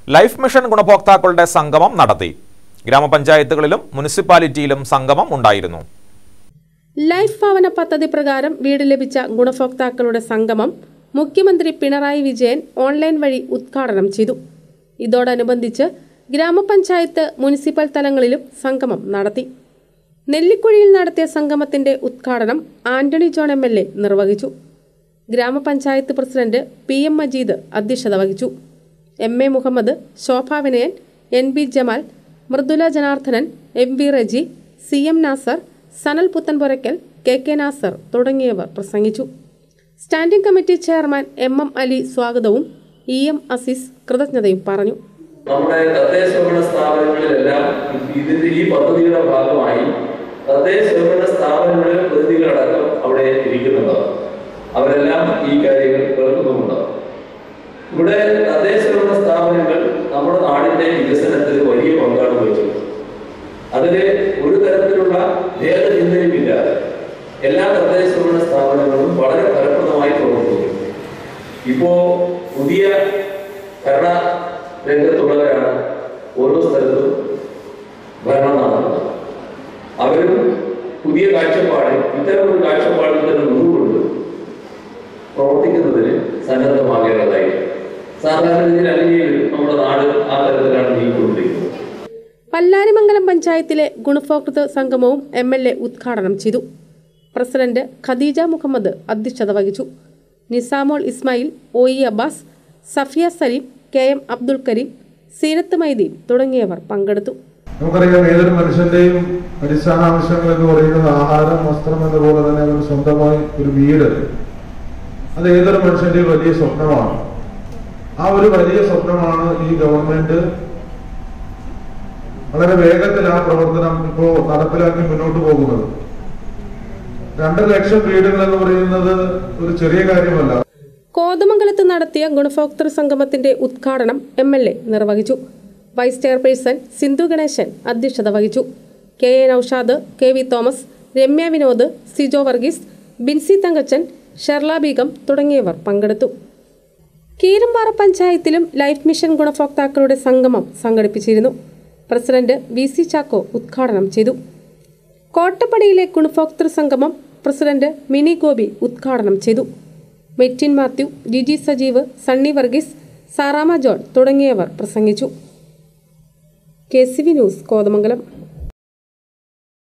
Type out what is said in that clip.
life mission ഗുണഭോക്താക്കളുടെ സംഗമം നടത്തി ഗ്രാമപഞ്ചായത്തുകളിലും മുനിസിപ്പാലിറ്റിയിലും സംഗമം ഉണ്ടായിരുന്നു ലൈഫ് ഭവന പദ്ധതി പ്രകാരം വീട് ലഭിച്ച ഗുണഭോക്താക്കളുടെ സംഗമം മുഖ്യമന്ത്രി പിണറായി വിജയൻ ഓൺലൈൻ വഴി ഉദ്ഘാടനം ചെയ്തു ഇതോടനുബന്ധിച്ച് ഗ്രാമപഞ്ചായത്ത് മുനിസിപ്പൽ തലങ്ങളിലും സംഗമം നടത്തി നെല്ലിക്കുഴിയിൽ നടത്തിയ സംഗമത്തിന്റെ ഉദ്ഘാടനം Antony John M L A നിർവഹിച്ചു ഗ്രാമപഞ്ചായത്ത് പ്രസിഡന്റ് പി എം മജീദ് അധ്യക്ഷത വഹിച്ചു M A Muhammad Shobha Vinayan N B Jamal Mridula Janardhanan M V Reji C M Nasar Sanal Puthanpurackal K K Nasar തുടങ്ങിയവർ പ്രസംഗിച്ചു standing committee chairman M M Ali സ്വാഗതവും ഇ എം അസീസ് കൃതജ്ഞതയും പറഞ്ഞു നമ്മുടെ തദ്ദേശ സ്വയംഭരണ സ്ഥാപനങ്ങളിലെല്ലാം ഇതിന്റെ ഈ പദ്ധതിയുടെ ഭാഗമായി തദ്ദേശ സ്വയംഭരണ സ്ഥാപനങ്ങളിലെ പ്രതിനിധികളടക്കം അവിടെ ഇരിക്കുന്നുണ്ട് അവരെല്ലാം ഈ കാര്യങ്ങൾ കേൾക്കുന്നുമുണ്ട് ഇവിടെ തദ്ദേശ സ്വയംഭരണ സ്ഥാപനങ്ങൾ നമ്മുടെ നാടിന്റെ വികസനത്തിൽ വലിയ പങ്കാണ് വഹിച്ചത് അതിന് ഒരു തരത്തിലുള്ള ഭേദചിന്തയുമില്ലാതെ എല്ലാ തദ്ദേശ സ്വയംഭരണ സ്ഥാപനങ്ങളും വളരെ ഫലപ്രദമായി പ്രവർത്തിക്കുന്നു ഇപ്പോ പുതിയ ഭരണ രംഗത്തുള്ളവരാണ് ഓരോ സ്ഥലത്തും ഭരണം നടത്തുന്നത് അവരും പുതിയ കാഴ്ചപ്പാട് ഇത്തരം ഒരു കാഴ്ചപ്പാടിൽ തന്നെ മുൻകൊണ്ട് പ്രവർത്തിക്കുന്നതിന് സന്നദ്ധമാകേണ്ടതായി സാധാരണഗതിയിൽ അല്ലെങ്കിൽ നമ്മുടെ നാട് ആ തരത്തിലാണ് നീങ്ങിക്കൊണ്ടിരിക്കുന്നത് പല്ലാരിമംഗലം പഞ്ചായത്തിലെ ഗുണഭോക്തൃ സംഗമവും എം എൽ എ ഉദ്ഘാടനം ചെയ്തു പ്രസിഡന്റ് ഖദീജ മുഹമ്മദ് അധ്യക്ഷത വഹിച്ചു Nisamol Ismail O E Abbas Safiya Saleem K M Abdul Kareem Seenath Maideen തുടങ്ങിയവർ പങ്കെടുത്തു നമുക്കറിയാം ഏതൊരു മനുഷ്യന്റെയും അടിസ്ഥാന ആവശ്യങ്ങൾ എന്ന് പറയുന്നത് ആഹാരം വസ്ത്രം എന്നതുപോലെ തന്നെ അവന് സ്വന്തമായി ഒരു വീട് അത് ഏതൊരു മനുഷ്യന്റെയും വലിയ സ്വപ്നമാണ് ആ ഒരു വലിയ സ്വപ്നമാണ് ഈ ഗവൺമെന്റ് വളരെ വേഗത്തിൽ ആ പ്രവർത്തനം ഇപ്പോ നടപ്പിലാക്കി മുന്നോട്ട് പോകുന്നത് രണ്ടര ലക്ഷം വീടുകൾ എന്ന് പറയുന്നത് ഒരു ചെറിയ കാര്യമല്ല കോതമംഗലത്ത് നടത്തിയ ഗുണഭോക്തൃ സംഗമത്തിന്റെ ഉദ്ഘാടനം എം എൽ എ നിർവഹിച്ചു വൈസ് ചെയർപേഴ്സൺ സിന്ധു ഗണേശൻ അധ്യക്ഷത വഹിച്ചു K A Noushad K V Thomas Ramya Vinod Sijo Varghese Binsy Thankachan Sherla Beegum തുടങ്ങിയവർ പങ്കെടുത്തു കീരമ്പാറ പഞ്ചായത്തിലും ലൈഫ് മിഷൻ ഗുണഭോക്താക്കളുടെ സംഗമം സംഘടിപ്പിച്ചിരുന്നു പ്രസിഡന്റ് വി സി ചാക്കോ ഉദ്ഘാടനം ചെയ്തു കോട്ടപ്പടിയിലെ ഗുണഭോക്തൃ സംഗമം പ്രസിഡന്റ് മിനി ഗോപി ഉദ്ഘാടനം ചെയ്തു മെറ്റിൻ മാത്യു ജിജി സജീവ് സണ്ണി വർഗീസ് സാറാമ ജോൺ തുടങ്ങിയവർ പ്രസംഗിച്ചു K C V news Kothamangalam